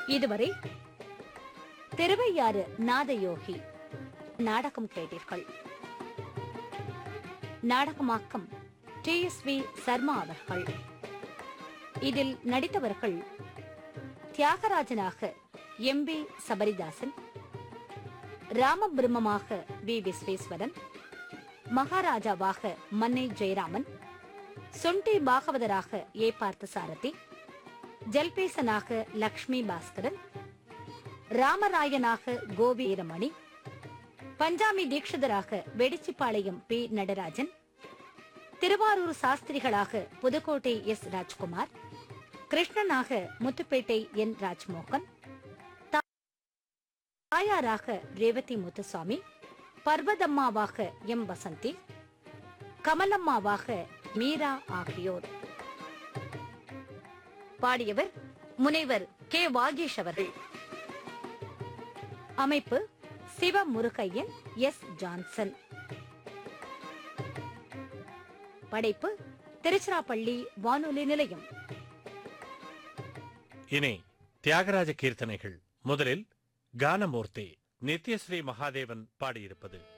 இதுவரை திருவையாறு நாதயோகி நாடகம் கேட்டீர்கள் நாடகமாக்கம் டி எஸ் வி சர்மா அவர்கள் இதில் நடித்தவர்கள் தியாகராஜனாக எம் பி சபரிதாசன் ராமபிரம்மமாக வி விஸ்வேஸ்வரன் மகாராஜாவாக மன்னை ஜெயராமன் சொண்டி பாகவதராக ஏ பார்த்தசாரதி ஜல்பேசனாக லக்ஷ்மி பாஸ்கரன் ராமராயனாக கோவி வீரமணி பஞ்சாமி தீட்சிதராக வெடிச்சிப்பாளையம் பி நடராஜன் திருவாரூர் சாஸ்திரிகளாக புதுக்கோட்டை எஸ் ராஜ்குமார் கிருஷ்ணனாக முத்துப்பேட்டை என் ராஜ்மோகன் தா- தாயாராக ரேவதி முத்துசாமி பர்வதம்மாவாக எம் வசந்தி கமலம்மாவாக மீரா ஆகியோர் பாடியவர் முனைவர் கே வாகேஷ் அவர்கள் அமைப்பு சிவ முருகையன் எஸ் ஜான்சன் படைப்பு திருச்சிராப்பள்ளி வானொலி நிலையம் இனி தியாகராஜ கீர்த்தனைகள் முதலில் கானமூர்த்தி நித்யஸ்ரீ மகாதேவன் பாடியிருப்பது